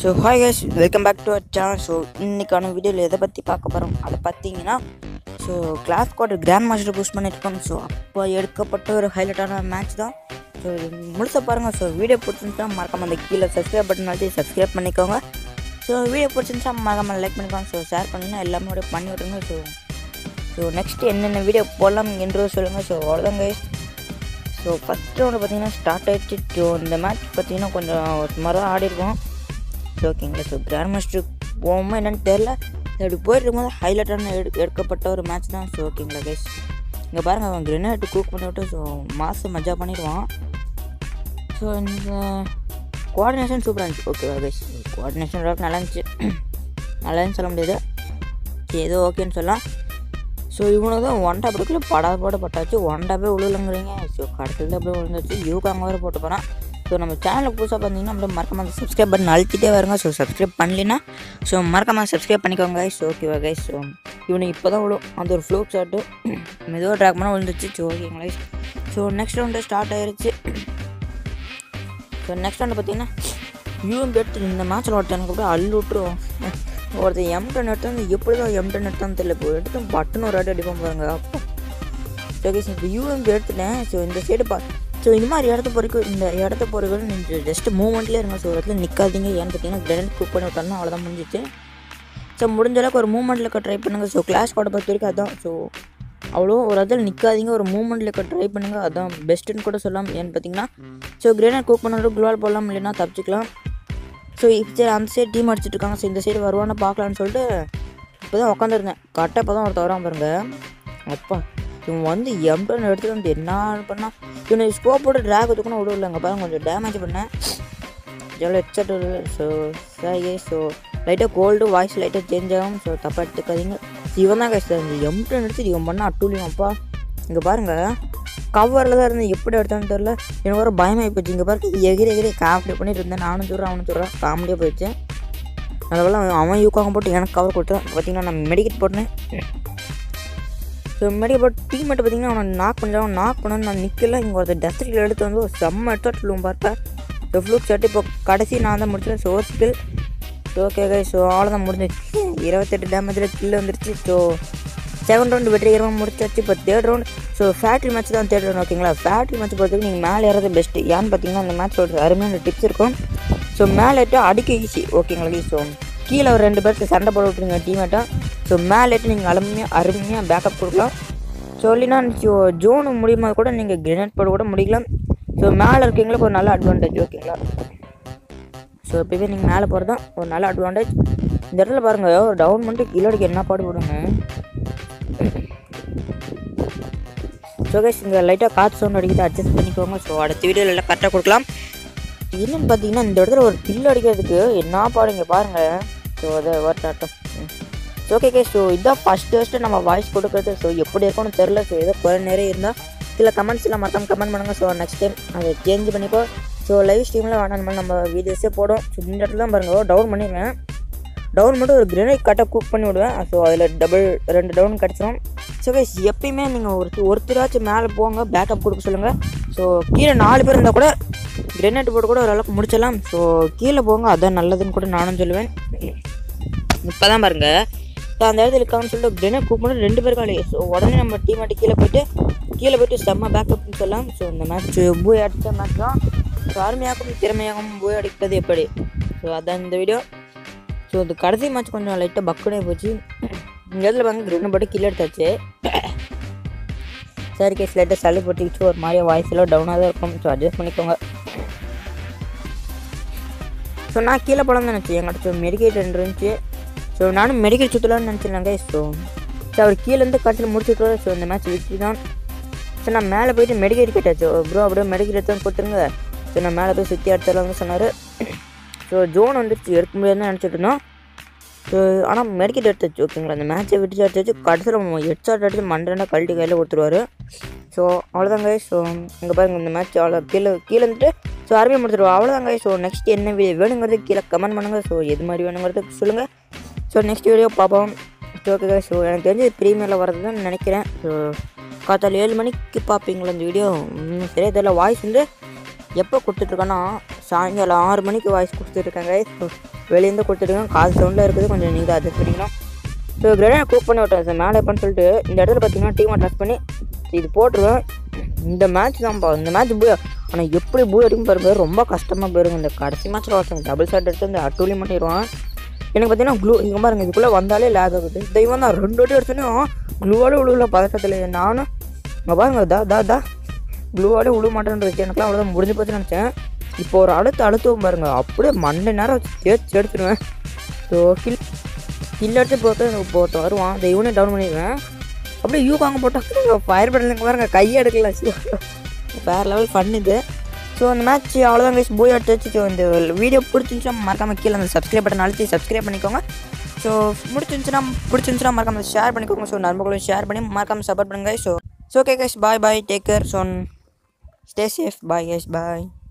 so hi guys welcome back to our channel so இன்னைக்கான வீடியோவில் எதை பற்றி பார்க்க போகிறோம் அதை பார்த்தீங்கன்னா so class quarter grand master boost பண்ணியிருக்கோம் ஸோ அப்போ எடுக்கப்பட்ட ஒரு ஹைலைட்டான மேட்ச் தான் ஸோ முழுசாக பாருங்கள் ஸோ வீடியோ பிடிச்சிருந்துச்சா மறக்காம அந்த கீழே சப்ஸ்கிரைப் பட்டன் அழுத்தி சப்ஸ்கிரைப் பண்ணிக்கோங்க ஸோ வீடியோ பிடிச்சிருந்துச்சா மறக்காம லைக் பண்ணிக்கோங்க ஸோ ஷேர் பண்ணுங்கள் எல்லாமே அப்படியே பண்ணி விட்ருங்க ஸோ ஸோ நெக்ஸ்ட் என்னென்ன வீடியோ போடலாம் என்று சொல்லுங்கள் ஸோ அவ்வளோதான் கைஸ் ஸோ ஃபஸ்ட் ரவுண்டு பார்த்தீங்கன்னா ஸ்டார்ட் ஆயிடுச்சு ஸோ இந்த மேட்ச் பார்த்தீங்கன்னா கொஞ்சம் சுமாராக தான் ஆடிருக்கோம் ஸோ ஓகேங்களா ஸோ கிராண்ட் மாஸ்டர் போகுமா என்னன்னு தெரில அப்படி போயிட்டு இருக்கும்போது ஹைலைட்டான எடு எடுக்கப்பட்ட ஒரு மேட்ச் தான் ஸோ ஓகேங்களா கைஸ் இங்கே பாருங்கள் அவன் கிரெனேட் குக் பண்ணி விட்டு ஸோ மாதம் மஜா பண்ணிடுவான் ஸோ இந்த கோஆர்டினேஷன் சூப்பராக இருந்துச்சு ஓகேவா கைஸ் கோஆர்டினேஷன் அளவுக்கு நல்லா இருந்துச்சு நல்லான்னு சொல்ல முடியாது சரி ஏதோ ஓகேன்னு சொல்லலாம் ஸோ இவனுக்கு தான் ஒன் டாப் இருக்குல்ல படாத போட பட்டாச்சு ஒன் டாப்பே விழுலங்கிறீங்க ஸோ கடைசியில் அப்படியே விழுந்துச்சு யூக்கு அங்கே வேறு போட்டு போகிறான் ஸோ நம்ம சேனலுக்கு புதுசாக பார்த்தீங்கன்னா அப்படியே மறக்காம அந்த சப்ஸ்கிரைப் பண்ணி அழுத்திட்டே வருங்க ஸோ சப்ஸ்கிரைப் பண்ணலின்னா ஸோ மறக்காம சப்ஸ்கிரைப் பண்ணிக்கோங்க கைஸ் ஓகேவா கைஸ் ஸோ இவனுக்கு இப்போ தான் விழும் அந்த ஒரு ஃப்ளூக் ஷாட்டு மெதுவாக ட்ராக் பண்ணால் விழுந்துச்சு ஸோ ஓகேங்களா guys so next round start ஆயிருச்சு ஸோ நெக்ஸ்ட் ரவுண்டு பார்த்தீங்கன்னா யூஎம்பி எடுத்து இந்த மேட்ச்சில் ஒருத்தனுக்கு அப்படியே அள்ளு விட்டுருவோம் ஒருத்தன் எம் டென் எடுத்து எப்படி தான் எம் டென் எடுத்தான்னு தெரியல இப்போ எடுத்து பட்டுன்னு ஒரு அடி அடிப்பான் பாருங்க அப்போ ஸோ கேஸ் இப்போ யூஎம்பி எடுத்துட்டேன் ஸோ இந்த சைடு பா ஸோ இந்த மாதிரி இடத்த பொறுக்கும் இந்த இடத்த பொறுக்கள் நீங்கள் ஜஸ்ட் மூவ்மெண்ட்லேயே இருங்க ஸோ ஒரு இடத்துல நிற்காதீங்க ஏன்னு பார்த்தீங்கன்னா கிரனட் குக் பண்ணி விட்டோம்னா அவ்வளோதான் முடிஞ்சிச்சு ஸோ முடிஞ்ச அளவுக்கு ஒரு மூவ்மெண்ட்டில் இருக்க ட்ரை பண்ணுங்கள் ஸோ கிளாஸ் கோடை பொறுத்த வரைக்கும் அதான் ஸோ அவ்வளோ ஒரு இடத்துல நிற்காதீங்க ஒரு மூவ்மெண்ட்டில் இருக்க ட்ரை பண்ணுங்கள் அதான் பெஸ்ட்டுன்னு கூட சொல்லலாம் ஏன்னு பார்த்தீங்கன்னா ஸோ கிரேனட் குக் பண்ணுறது குளோவால் போடலாம் இல்லைன்னா தப்பிச்சிக்கலாம் ஸோ சரி அந்த சைடு டீம் அடிச்சிட்டு இருக்காங்க ஸோ இந்த சைடு வருவான்னு பார்க்கலான்னு சொல்லிட்டு இப்போ தான் உட்காந்துருந்தேன் கரெக்டாக இப்போ தான் ஒருத்தர் வரான் பாருங்க அப்பா இவன் வந்து எம்டன் எடுத்துட்டு வந்து என்ன பண்ணா இவனை ஸ்கோப் போட்டு ட்ராக் தூக்கணும் விடலங்க பாருங்க கொஞ்சம் டேமேஜ் பண்ணேன் எவ்வளோ ஹெட்செட் ஸோ சாயே ஸோ லைட்டாக கோல்டு வாய்ஸ் லைட்டாக சேஞ்ச் ஆகும் ஸோ தப்பாக எடுத்துக்காதீங்க இவன் தான் கஷ்டம் இந்த எம்டன் எடுத்து இவன் பண்ண அட்டூலியம் அப்பா இங்கே பாருங்கள் கவரில் தான் இருந்து எப்படி எடுத்தான்னு தெரில எனக்கு ஒரு பயமாகி போச்சு இங்கே பாருங்க எகிரி எகிரி காமெடி பண்ணிட்டு இருந்தேன் நானும் சொல்கிறேன் அவனும் சொல்கிறேன் காமெடியாக போயிடுச்சு அதெல்லாம் அவன் யூக்காக போட்டு எனக்கு கவர் கொடுத்தான் பார்த்தீங்கன்னா நான் மெடிக்கெட் போட்டேன் ஸோ மெடிக்கல் போட்டு டீ மட்டும் பார்த்தீங்கன்னா அவனை நாக் பண்ணிடுவான் நாக் பண்ண நான் நிற்கல இங்கே ஒருத்தர் டஸ்ட்ரில் எடுத்து வந்து ஒரு செம்ம எடுத்து விழுவும் பார்ப்பேன் ஸோ ஃப்ளூக் ஷர்ட் இப்போ கடைசி நான் தான் முடிச்சேன் so skill so okay guy so அவ்வளோதான் முடிஞ்சிச்சு இருபத்தெட்டு டேமேஜில் கில் வந்துருச்சு ஸோ செகண்ட் ரவுண்டு வெற்றிகரமாக முடிச்சாச்சு இப்போ third round so factory match தான் தேர்ட் ரவுண்ட் ஓகேங்களா ஃபேக்ட்ரி மேட்ச் பொறுத்தவரைக்கும் நீங்கள் மேலே ஏறது பெஸ்ட்டு ஏன்னு பார்த்தீங்கன்னா அந்த மேட்ச் ஒரு அருமையான டிப்ஸ் இருக்கும் ஸோ மேலே ஏற்று அடிக்க ஈஸி ஓகேங்களா ஸோ கீழே ஒரு ரெண்டு பேருக்கு சண்டை போட விட்டுருங்க டீமேட்டாக ஸோ மேலே ஏற்று நீங்கள் அருமையாக அருமையாக பேக்கப் கொடுக்கலாம் ஸோ இல்லைன்னா ஸோ ஜோனு முடியுமா கூட நீங்கள் கிரனேட் போட கூட முடிக்கலாம் ஸோ மேலே இருக்கீங்களுக்கு ஒரு நல்ல அட்வான்டேஜ் ஓகேங்களா ஸோ இப்போவே நீங்கள் மேலே போகிறது தான் ஒரு நல்ல அட்வான்டேஜ் இந்த இடத்துல பாருங்கள் ஒரு டவுன் பண்ணிட்டு கீழே அடிக்க என்ன பாடுபடுங்க ஸோ கைஸ் இங்கே லைட்டாக காற்று சவுண்ட் அடிக்கிறது அட்ஜஸ்ட் பண்ணிக்கோங்க ஸோ அடுத்த வீடியோவில் எல்லாம் கரெக்டாக கொடுக்கலாம் என்னன்னு பார்த்தீங்கன்னா இந்த இடத்துல ஒரு கில் அடிக்கிறதுக்கு என்ன பாருங்க பாருங்கள் ஸோ அதை வரட்டாட்டம் ஸோ ஓகே கே ஸோ இதான் ஃபஸ்ட்டு ஃபஸ்ட்டு நம்ம வாய்ஸ் கொடுக்குறது ஸோ எப்படி இருக்கும்னு தெரில ஸோ ஏதோ குறை நிறைய இருந்தால் சில கமெண்ட்ஸில் மறக்காம கமெண்ட் பண்ணுங்கள் ஸோ நெக்ஸ்ட் டைம் அதை சேஞ்ச் பண்ணிக்கோ ஸோ லைவ் ஸ்ட்ரீமில் வேணாம் நம்ம வீடியோஸே போடும் ஸோ இந்த இடத்துல தான் பாருங்க டவுன் பண்ணிடுவேன் டவுன் மட்டும் ஒரு கிரனேட் கட்டை குக் பண்ணி விடுவேன் ஸோ அதில் டபுள் ரெண்டு டவுன் கிடச்சிரும் ஸோ கைஸ் எப்பயுமே நீங்கள் ஒரு ஒருத்தராச்சும் மேலே போங்க பேக்கப் கொடுக்க சொல்லுங்கள் ஸோ கீழே நாலு பேர் இருந்தால் கூட கிரனேட் போட்டு கூட ஓரளவுக்கு முடிச்சிடலாம் ஸோ கீழே போங்க அதான் நல்லதுன்னு கூட நானும் சொல்லுவேன் இப்போ தான் பாருங்க ஸோ அந்த இடத்துல இருக்காங்கன்னு சொல்லிட்டு கிரனேட் குக் பண்ணி ரெண்டு பேர் காலி ஸோ உடனே நம்ம டீம் ஆட்டி கீழே போயிட்டு கீழே போயிட்டு செம்ம பேக்கப்னு சொல்லலாம் ஸோ இந்த மேட்ச் பூய் அடித்த மேட்ச் தான் ஸோ அருமையாகவும் திறமையாகவும் பூய் அடிக்கிறது எப்படி ஸோ அதான் இந்த வீடியோ ஸோ இந்த கடைசி மேட்ச் கொஞ்சம் லைட்டாக பக்குனே போச்சு இந்த இடத்துல பாருங்க கிரீன் போட்டு கில் எடுத்தாச்சு சரி கேஸ் லைட்டாக சளி போட்டுக்கிச்சு ஒரு மாதிரியா வாய்ஸ் எல்லாம் டவுனாக தான் இருக்கும் ஸோ அட்ஜஸ்ட் பண்ணிக்கோங்க ஸோ நான் கீழே போலாம் தான் நினச்சேன் என்கிட்ட ஸோ மெடிக்கேட் ரெண்டு இருந்துச்சு ஸோ நானும் மெடிக்கல் சுற்றலாம்னு நினச்சிருந்தாங்க ஸோ ஸோ அவர் கீழேருந்து கடைசியில் முடிச்சுட்டு ஸோ இந்த மேட்ச் விக்கி தான் ஸோ நான் மேலே போயிட்டு மெடிக்கேட் கேட்டாச்சு ப்ரோ அப்படியே மெடிக்கேட் எடுத்து கொடுத்துருங்க ஸோ நான் மேலே போய் சுற்றி எடுத்துடலாம்னு சொன்னார் ஸோ ஜோன் வந்துருச்சு எடுக்க முடியாதுன்னு நினச்சிட்டு இருந்தோம் ஸோ ஆனால் மெடிக்கெட் எடுத்துச்சு ஓகேங்களா அந்த மேட்ச்சை விட்டு அடிச்சு கடைசியில் ஹெட் ஷாட் அடிச்சு மண்டனா கழட்டி கையில் கொடுத்துருவாரு ஸோ அவ்வளோதாங்க ஸோ இங்கே பாருங்க இந்த மேட்ச் அவ்வளோ கீழே கீழே இருந்துட்டு ஸோ அருமையாக முடிச்சிருவோம் அவ்வளோதாங்க ஸோ நெக்ஸ்ட் என்ன வீடியோ வேணுங்கிறது கீழே கமெண்ட் பண்ணுங்கள் ஸோ எது மாதிரி வேணுங்கிறது சொல்லுங்கள் ஸோ நெக்ஸ்ட் வீடியோ பார்ப்போம் ஸோ ஓகே ஸோ எனக்கு தெரிஞ்சு ப்ரீமியரில் வரதுன்னு நினைக்கிறேன் ஸோ காத்தால ஏழு மணிக்கு பார்ப்பீங்களா இந்த வீடியோ சரியா தெரியல வாய்ஸ் வந்து எப்போ கொடுத்துட்ருக்கேன்னா சாயங்காலம் ஆறு மணிக்கு வாய்ஸ் கொடுத்துட்ருக்காங்க ஸோ வெளியேருந்து கொடுத்துருக்கோம் கால் சவுண்டில் இருக்குது கொஞ்சம் நீங்கள் தான் அட்ஜஸ்ட் பண்ணிக்கணும் ஸோ கிரேனேட் குக் பண்ணி விட்டேன் சார் மேலே எப்போன்னு சொல்லிட்டு இந்த இடத்துல பார்த்தீங்கன்னா டீமை ட்ரெஸ் பண்ணி இது போட்டுருவேன் இந்த மேட்ச் தான்ப்பா இந்த மேட்ச் போய் ஆனால் எப்படி போய் அடிக்கும் பாருங்க ரொம்ப கஷ்டமாக போயிருங்க இந்த கடைசி மேட்ச்சில் ஒருத்தன் டபுள் ஷாட் எடுத்து இந்த அட்டூலி பண்ணிடுவான் எனக்கு பார்த்தீங்கன்னா க்ளூ இங்கே பாருங்க இதுக்குள்ளே வந்தாலே லேக் ஆகுது தெய்வம் தான் ரெண்டு வாட்டி எடுத்தோன்னே க்ளூவோட விழுவில் பதட்டத்தில் நானும் இங்கே பாருங்க தா தா தா க்ளூவோட விழு மாட்டேன்றது எனக்குலாம் அவ்வளோதான் முடிஞ்சு போச்சுன்னு நினச்சேன் இப்போ ஒரு அழுத்து அழுத்துவோம் பாருங்க அப்படியே மண்டை நேரம் வச்சு தேய்ச்சி எடுத்துருவேன் ஸோ கில் கில் அடிச்சு போட்டு இப்போ ஒருத்தன் வருவான் தெய்வனே டவுன் பண்ணிடுவேன் அப்படியே யூ வாங்க போட்டால் ஃபயர் பட்டனுக்கு பாருங்க கையை எடுக்கல வேறு லெவல் ஃபன் இது ஸோ அந்த மேட்ச் அவ்வளோதான் கைஸ் போய் அடிச்சு ஸோ இந்த வீடியோ பிடிச்சிருந்துச்சுன்னா மறக்காம கீழே அந்த சப்ஸ்கிரைப் பட்டன் அழுத்தி சப்ஸ்கிரைப் பண்ணிக்கோங்க ஸோ பிடிச்சிருந்துச்சுன்னா பிடிச்சிருந்துச்சுன்னா மறக்காம ஷேர் பண்ணிக்கோங்க ஸோ நண்பர்களும் ஷேர் பண்ணி மறக்காம சப்போர்ட் பண்ணுங்க so so okay guys bye bye take care so stay safe bye guys பாய்